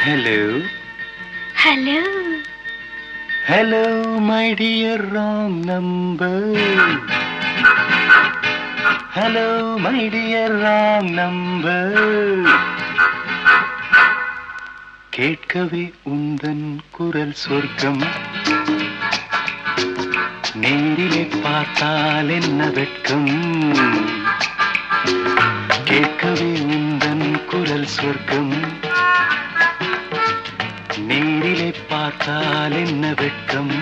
Hello. Hello Hello, my dear wrong number. Hello, my dear wrong number. கேட்கவே உந்தன் குரல் சொர்க்கம் நேரிலே பார்த்தால் என்ன வெட்கம் கேட்கவே உந்தன் குரல் சொர்க்கம் நேரிலே பார்த்தால் என்ன வெட்கம்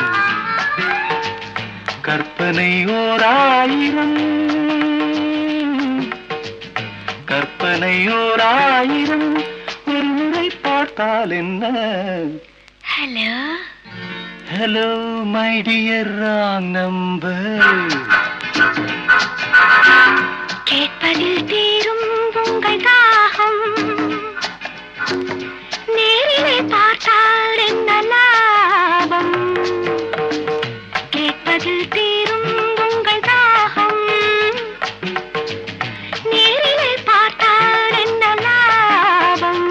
கற்பனை ஓர் ஆயிரம் கற்பனை ஓர் ஆயிரம் ஒரு முறை பார்த்தால் என்ன hello hello my dear wrong number கேட்பதில் தீரும் உங்கள் தாகம் நேரிலே பார்த்தால் என்ன லாபம் கேட்பதில் தீரும் உங்கள் தாகம் நேரிலே பார்த்தால் என்ன லாபம்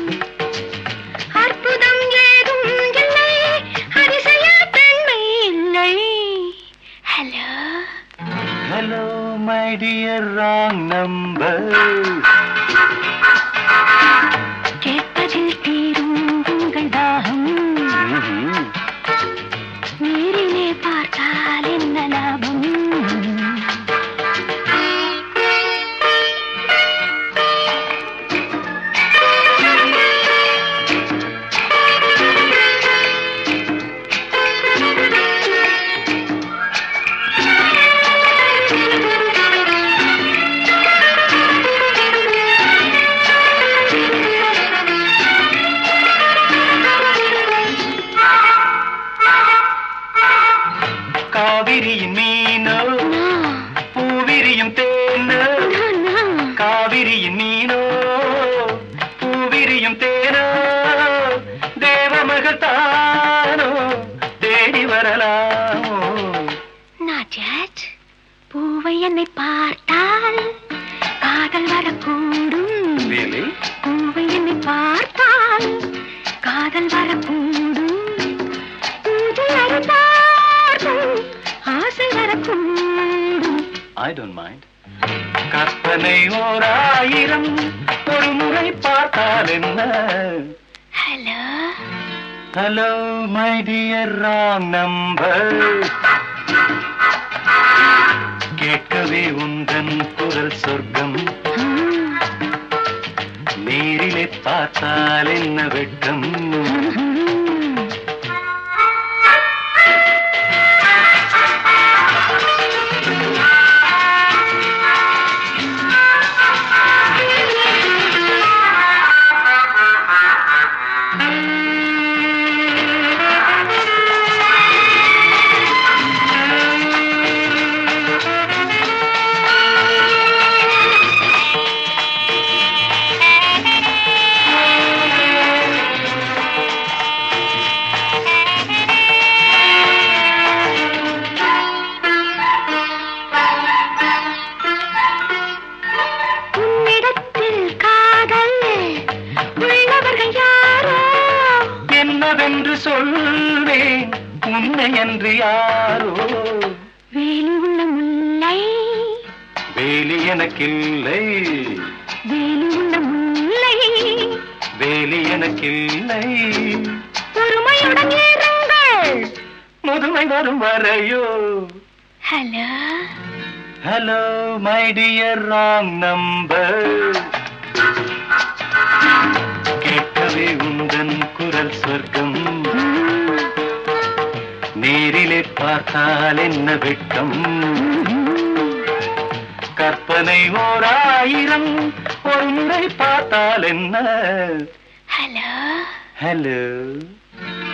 அற்புதம் ஏதும் இல்லை அதிசய பெண்மை இல்லை hello hello my dear wrong number கேட்பதில் தீரும் உங்கள் தாகம் நேரிலே பார்த்தால் என்ன லாபம் காவிரியின் மீனோ பூவிரியும் தேனோ காவிரியின் மீனோ பூவிரியும் தேனோ தேவமகத்தானோ தேடி வரலாமோ நாஜாஜ் பூவை என்னை பார்த்தால் காதல் வரக்கூடும் Really? பூவை என்னை பார்த்தால் காதல் வரக்கூடும் பூஜை அறிந்தார்கள் ஆசை வரக்கூடும் I don't mind. கற்பனை ஓர் ஆயிரம் ஒரு முறை பார்த்தால் என்ன hello hello my dear wrong number கேட்கவே உந்தன் குரல் சொர்க்கம் நேரிலே பார்த்தால் என்ன வெட்கம் உன்னிடத்தில் காதல் உள்ளவர்கள் யாரோ என்னவென்று சொல்வேன் உன்னை என்று யாரோ வேலி உள்ள முல்லை வேலி எனக்கில்லை வேலி உள்ள முல்லை வேலி எனக்கில்லை பொறுமையுடன் இருங்கள் முதுமை வரும் வரையோ hello hello my dear wrong number கேட்கவே உந்தன் குரல் சொர்க்கம் நேரிலே பார்த்தால் என்ன வெட்கம் கற்பனை ஓர் ஆயிரம் ஒரு முறை பார்த்தால் என்ன ஹலோ ஹலோ